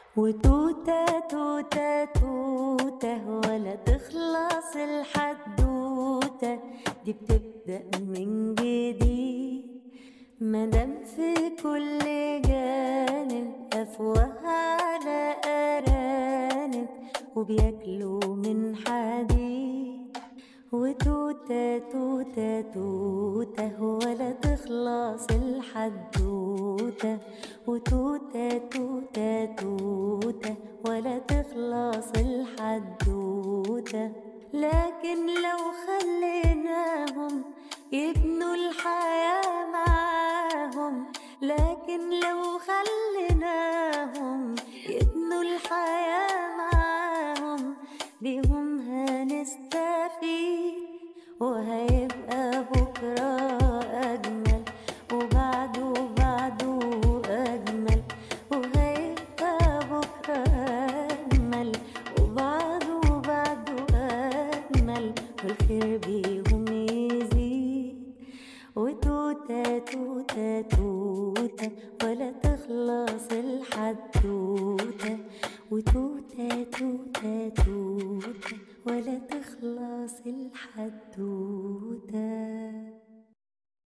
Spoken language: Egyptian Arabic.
وتوتة توتة توتة ولا تخلص الحدوتة دي بتبدأ من جديد مادام في كل جانب أفواه على أرانب وبياكلوا من حديد وتوتة توتة توتة ولا تخلص الحدوتة وتوتة توتة توتة ولا تخلص الحدوتة لكن لو خليناهم يبنوا الحياة معاهم لكن لو خليناهم يبنوا الحياة معاهم بيهم هنستفيد وهيبقى بكرة أجمل وبعده بعده أجمل وهيبقى بكرة أجمل وبعده بعده أجمل والخير بيهم يزيد وتوتة توتة توتة ولا تخلص الحدوتة وتوتة توتة توتة ولا تخلص الحدوتة